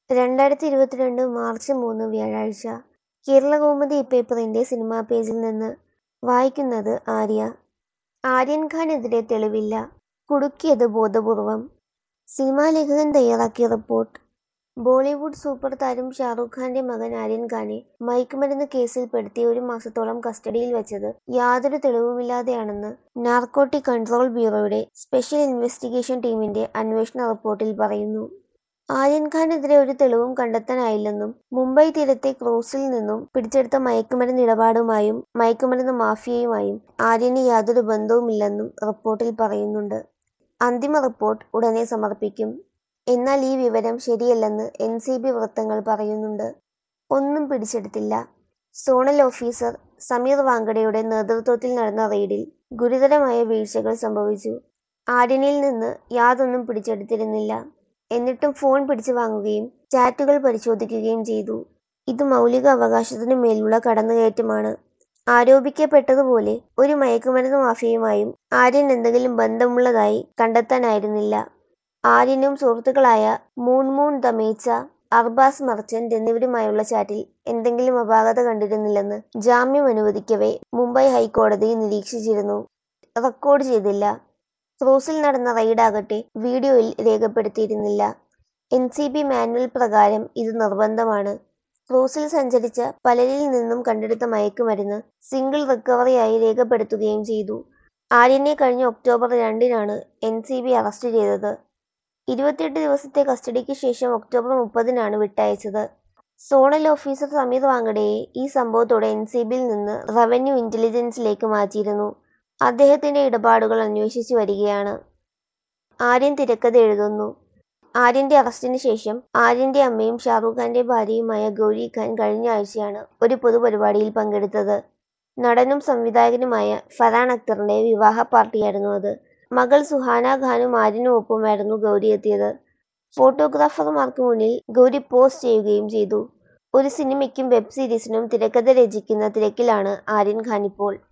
രണ്ടായിരത്തി ഇരുപത്തിരണ്ട് മാർച്ച് മൂന്ന് വ്യാഴാഴ്ച കേരളകൗമുദി ഇപ്പേപ്പറിന്റെ സിനിമാ പേജിൽ നിന്ന് വായിക്കുന്നത് ആര്യ ആര്യൻ ഖാനെതിരെ തെളിവില്ല കുടുക്കിയത് ബോധപൂർവം സിനിമാ ലേഖകൻ തയ്യാറാക്കിയ റിപ്പോർട്ട് ബോളിവുഡ് സൂപ്പർ താരം ഷാറൂഖ് ഖാന്റെ മകൻ ആര്യൻ ഖാനെ മയക്കുമരുന്ന് കേസിൽ പെടുത്തി ഒരു മാസത്തോളം കസ്റ്റഡിയിൽ വച്ചത് യാതൊരു തെളിവുമില്ലാതെയാണെന്ന് നാർക്കോട്ടിക് കൺട്രോൾ ബ്യൂറോയുടെ സ്പെഷ്യൽ ഇൻവെസ്റ്റിഗേഷൻ ടീമിന്റെ അന്വേഷണ റിപ്പോർട്ടിൽ പറയുന്നു ആര്യൻ ഖാനെതിരെ ഒരു തെളിവും കണ്ടെത്താനായില്ലെന്നും മുംബൈ തീരത്തെ ക്രൂസിൽ നിന്നും പിടിച്ചെടുത്ത മയക്കുമരുന്ന് ഇടപാടുമായും മയക്കുമരുന്ന് മാഫിയയുമായും ആര്യന് യാതൊരു ബന്ധവുമില്ലെന്നും റിപ്പോർട്ടിൽ പറയുന്നുണ്ട് അന്തിമ റിപ്പോർട്ട് ഉടനെ സമർപ്പിക്കും എന്നാൽ ഈ വിവരം ശരിയല്ലെന്ന് എൻ സി ബി വൃത്തങ്ങൾ പറയുന്നുണ്ട് ഒന്നും പിടിച്ചെടുത്തില്ല സോണൽ ഓഫീസർ സമീർ വാങ്കഡയുടെ നേതൃത്വത്തിൽ നടന്ന റെയ്ഡിൽ ഗുരുതരമായ വീഴ്ചകൾ സംഭവിച്ചു ആര്യനിൽ നിന്ന് യാതൊന്നും പിടിച്ചെടുത്തിരുന്നില്ല എന്നിട്ടും ഫോൺ പിടിച്ചു വാങ്ങുകയും ചാറ്റുകൾ പരിശോധിക്കുകയും ചെയ്തു ഇത് മൗലിക അവകാശത്തിനു മേലുള്ള കടന്നുകയറ്റമാണ് ആരോപിക്കപ്പെട്ടതുപോലെ ഒരു മയക്കുമരുന്ന് മാഫിയയുമായും ആര്യൻ എന്തെങ്കിലും ബന്ധമുള്ളതായി കണ്ടെത്താനായിരുന്നില്ല ആര്യനും സുഹൃത്തുക്കളായ മൂൺ മൂൺ ദമേച്ച അർബാസ് മർച്ചന്റ് എന്നിവരുമായുള്ള ചാറ്റിൽ എന്തെങ്കിലും അപാകത കണ്ടിരുന്നില്ലെന്ന് ജാമ്യം അനുവദിക്കവേ മുംബൈ ഹൈക്കോടതി നിരീക്ഷിച്ചിരുന്നു റെക്കോർഡ് ചെയ്തില്ല ക്രൂസിൽ നടന്ന റെയ്ഡാകട്ടെ വീഡിയോയിൽ രേഖപ്പെടുത്തിയിരുന്നില്ല എൻ സി ബി മാനുവൽ പ്രകാരം ഇത് നിർബന്ധമാണ് ക്രൂസിൽ സഞ്ചരിച്ച പലരിൽ നിന്നും കണ്ടെടുത്ത മയക്കുമരുന്ന് സിംഗിൾ റിക്കവറിയായി രേഖപ്പെടുത്തുകയും ചെയ്തു ആര്യനെ കഴിഞ്ഞ ഒക്ടോബർ രണ്ടിനാണ് എൻ സി ബി അറസ്റ്റ് ചെയ്തത് ഇരുപത്തിയെട്ട് ദിവസത്തെ കസ്റ്റഡിക്ക് ശേഷം ഒക്ടോബർ മുപ്പതിനാണ് വിട്ടയച്ചത് സോണൽ ഓഫീസർ സമീർ വാങ്കഡയെ ഈ സംഭവത്തോടെ എൻ സി ബിയിൽ നിന്ന് റവന്യൂ ഇന്റലിജൻസിലേക്ക് മാറ്റിയിരുന്നു അദ്ദേഹത്തിന്റെ ഇടപാടുകൾ അന്വേഷിച്ചു വരികയാണ് ആര്യൻ തിരക്കഥ എഴുതുന്നു ആര്യന്റെ അറസ്റ്റിന് ശേഷം ആര്യന്റെ അമ്മയും ഷാറൂഖ് ഖാന്റെ ഭാര്യയുമായ ഗൗരി ഖാൻ കഴിഞ്ഞ ആഴ്ചയാണ് ഒരു പൊതുപരിപാടിയിൽ പങ്കെടുത്തത് നടനും സംവിധായകനുമായ ഫറാൻ അക്തറിന്റെ വിവാഹ പാർട്ടിയായിരുന്നു അത് മകൾ സുഹാന ഖാനും ആര്യനും ഒപ്പമായിരുന്നു ഗൗരി എത്തിയത് ഫോട്ടോഗ്രാഫർമാർക്ക് മുന്നിൽ ഗൗരി പോസ്റ്റ് ചെയ്യുകയും ചെയ്തു ഒരു സിനിമയ്ക്കും വെബ് സീരീസിനും തിരക്കഥ രചിക്കുന്ന തിരക്കിലാണ് ആര്യൻ ഖാൻ ഇപ്പോൾ